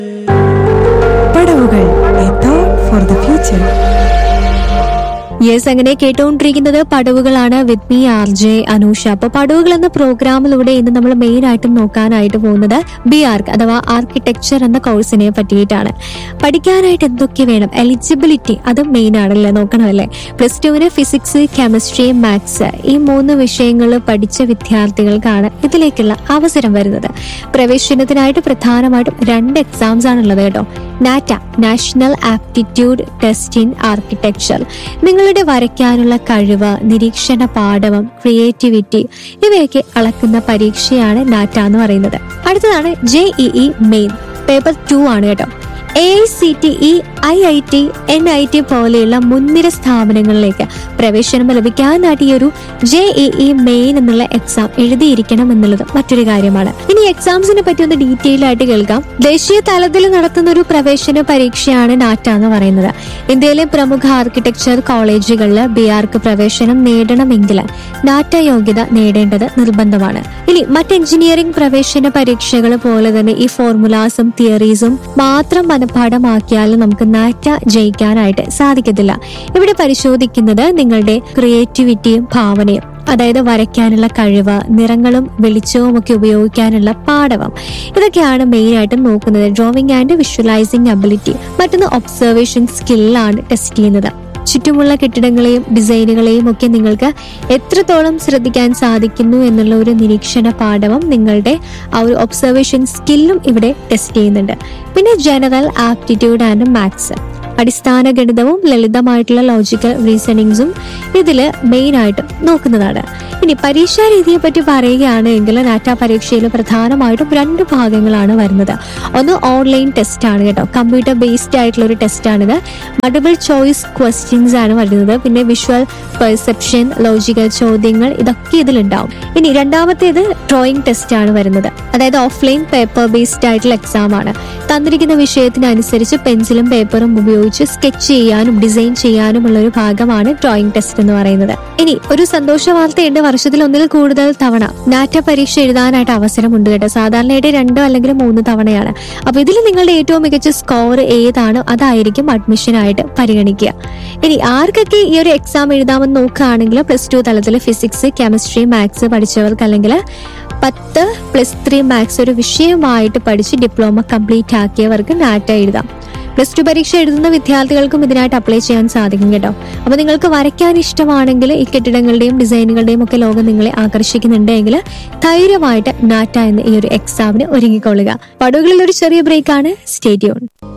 പടവുകൾ a thought for the future yes അങ്ങനെ കേട്ടുകൊണ്ടിരിക്കുന്നത് പടവുകളാണ് വിത്ത് മീ ആർ ജെ അനൂഷ അപ്പൊ പടവുകൾ എന്ന പ്രോഗ്രാമിലൂടെ ഇന്ന് നമ്മൾ മെയിൻ ആയിട്ടും നോക്കാനായിട്ട് പോകുന്നത് ബി ആർക്ക് അഥവാ ആർക്കിടെക്ചർ എന്ന കോഴ്സിനെ പറ്റിയിട്ടാണ് പഠിക്കാനായിട്ട് എന്തൊക്കെ വേണം എലിജിബിലിറ്റി അത് മെയിൻ ആണല്ലേ നോക്കണമല്ലേ പ്ലസ് ടുവിന് ഫിസിക്സ് കെമിസ്ട്രി മാത്സ് ഈ മൂന്ന് വിഷയങ്ങൾ പഠിച്ച വിദ്യാർത്ഥികൾക്കാണ് ഇതിലേക്കുള്ള അവസരം വരുന്നത് പ്രവേശനത്തിനായിട്ട് പ്രധാനമായിട്ടും രണ്ട് എക്സാംസ് ആണുള്ളത് കേട്ടോ NATA national aptitude test in architecture നിങ്ങളുടെ വരയ്ക്കാനുള്ള കഴിവ് നിരീക്ഷണ പാഠവം ക്രിയേറ്റിവിറ്റി ഇവയൊക്കെ അളക്കുന്ന പരീക്ഷയാണ് നാറ്റ എന്ന് പറയുന്നത് അടുത്തതാണ് J E main paper two ആണ് കേട്ടോ A I C T E I I T N I T പോലെയുള്ള മുൻനിര സ്ഥാപനങ്ങളിലേക്ക് പ്രവേശനം ലഭിക്കാനായിട്ട് ഈ ഒരു ജെ ഇ ഇ മെയിൻ എന്നുള്ള എക്സാം എഴുതിയിരിക്കണം എന്നുള്ളത് മറ്റൊരു കാര്യമാണ് ഇനി എക്സാംസിനെ പറ്റി ഒന്ന് ഡീറ്റെയിൽ ആയിട്ട് കേൾക്കാം ദേശീയ തലത്തിൽ നടത്തുന്ന ഒരു പ്രവേശന പരീക്ഷയാണ് നാറ്റ എന്ന് പറയുന്നത് ഇന്ത്യയിലെ പ്രമുഖ ആർക്കിടെക്ചർ കോളേജുകളിൽ ബി ആർക്ക് പ്രവേശനം നേടണമെങ്കിൽ നാറ്റ യോഗ്യത നേടേണ്ടത് നിർബന്ധമാണ് ഇനി മറ്റ് എഞ്ചിനീയറിംഗ് പ്രവേശന പരീക്ഷകൾ പോലെ തന്നെ ഈ ഫോർമുലാസും തിയറീസും മാത്രം മനഃപ്പാഠമാക്കിയാൽ നമുക്ക് നാറ്റ ജയിക്കാനായിട്ട് സാധിക്കത്തില്ല ഇവിടെ പരിശോധിക്കുന്നത് നിങ്ങളുടെ ക്രിയേറ്റിവിറ്റിയും ഭാവനയും അതായത് വരയ്ക്കാനുള്ള കഴിവ് നിറങ്ങളും വെളിച്ചവും ഒക്കെ ഉപയോഗിക്കാനുള്ള പാഠവം ഇതൊക്കെയാണ് മെയിൻ ആയിട്ട് നോക്കുന്നത് ഡ്രോയിങ് ആൻഡ് വിഷ്വലൈസിംഗ് അബിലിറ്റി മറ്റൊന്ന് ഒബ്സർവേഷൻ സ്കില്ലാണ് ടെസ്റ്റ് ചെയ്യുന്നത് ചുറ്റുമുള്ള കെട്ടിടങ്ങളെയും ഡിസൈനുകളെയും ഒക്കെ നിങ്ങൾക്ക് എത്രത്തോളം ശ്രദ്ധിക്കാൻ സാധിക്കുന്നു എന്നുള്ള ഒരു നിരീക്ഷണ പാഠവും നിങ്ങളുടെ ആ ഒരു ഒബ്സർവേഷൻ സ്കില്ലും ഇവിടെ ടെസ്റ്റ് ചെയ്യുന്നുണ്ട് പിന്നെ ജനറൽ ആപ്റ്റിറ്റ്യൂഡ് ആൻഡ് മാത്സ് അടിസ്ഥാന ഗണിതവും ലളിതമായിട്ടുള്ള ലോജിക്കൽ റീസണിങ്സും ഇതിൽ മെയിൻ ആയിട്ട് നോക്കുന്നതാണ് ഇനി പരീക്ഷാ രീതിയെ പറ്റി പറയുകയാണ് എങ്കിൽ നാറ്റ പരീക്ഷയിൽ പ്രധാനമായിട്ടും രണ്ട് ഭാഗങ്ങളാണ് വരുന്നത് ഒന്ന് ഓൺലൈൻ ടെസ്റ്റ് ആണ് കേട്ടോ കമ്പ്യൂട്ടർ ബേസ്ഡ് ആയിട്ടുള്ള ഒരു ടെസ്റ്റ് ആണിത് മൾട്ടിപ്പിൾ ചോയ്സ് ക്വസ്റ്റ്യൻസ് ആണ് വരുന്നത് പിന്നെ വിഷ്വൽ പെർസെപ്ഷൻ ലോജിക്കൽ ചോദ്യങ്ങൾ ഇതൊക്കെ ഇതിലുണ്ടാവും ഇനി രണ്ടാമത്തേത് ഡ്രോയിങ് ടെസ്റ്റ് ആണ് വരുന്നത് അതായത് ഓഫ്ലൈൻ പേപ്പർ ബേസ്ഡ് ആയിട്ടുള്ള എക്സാം ആണ് തന്നിരിക്കുന്ന വിഷയത്തിനനുസരിച്ച് പെൻസിലും പേപ്പറും ഉപയോഗിച്ച് സ്കെച്ച് ചെയ്യാനും ഡിസൈൻ ചെയ്യാനുമുള്ള ഒരു ഭാഗമാണ് ഡ്രോയിങ് ടെസ്റ്റ് എന്ന് പറയുന്നത് ഇനി ഒരു സന്തോഷ വാർത്തയുണ്ട് വർഷത്തിൽ ഒന്നിൽ കൂടുതൽ തവണ നാറ്റ പരീക്ഷ എഴുതാനായിട്ട് അവസരമുണ്ട് കേട്ടോ സാധാരണയായിട്ട് രണ്ടോ അല്ലെങ്കിൽ മൂന്ന് തവണയാണ് അപ്പൊ ഇതിൽ നിങ്ങളുടെ ഏറ്റവും മികച്ച സ്കോർ ഏതാണോ അതായിരിക്കും അഡ്മിഷനായിട്ട് പരിഗണിക്കുക ഇനി ആർക്കൊക്കെ ഈ ഒരു എക്സാം എഴുതാമെന്ന് നോക്കുകയാണെങ്കിൽ പ്ലസ് ടു തലത്തിൽ ഫിസിക്സ് കെമിസ്ട്രി മാത്സ് പഠിച്ചവർക്ക് അല്ലെങ്കിൽ പത്ത് പ്ലസ് ത്രീ മാത്സ് ഒരു വിഷയമായിട്ട് പഠിച്ച് ഡിപ്ലോമ കംപ്ലീറ്റ് ആക്കിയവർക്ക് നാറ്റ എഴുതാം പ്ലസ് ടു പരീക്ഷ എഴുതുന്ന വിദ്യാർത്ഥികൾക്കും ഇതിനായിട്ട് അപ്ലൈ ചെയ്യാൻ സാധിക്കും കേട്ടോ അപ്പൊ നിങ്ങൾക്ക് വരയ്ക്കാൻ ഇഷ്ടമാണെങ്കിൽ ഈ കെട്ടിടങ്ങളുടെയും ഡിസൈനുകളുടെയും ഒക്കെ ലോകം നിങ്ങളെ ആകർഷിക്കുന്നുണ്ടെങ്കിൽ ധൈര്യമായിട്ട് നാറ്റ എന്ന ഈ ഒരു എക്സാമിന് ഒരുങ്ങിക്കൊള്ളുക പടുകളിൽ ഒരു ചെറിയ ബ്രേക്കാണ് സ്റ്റേഡിയോൺ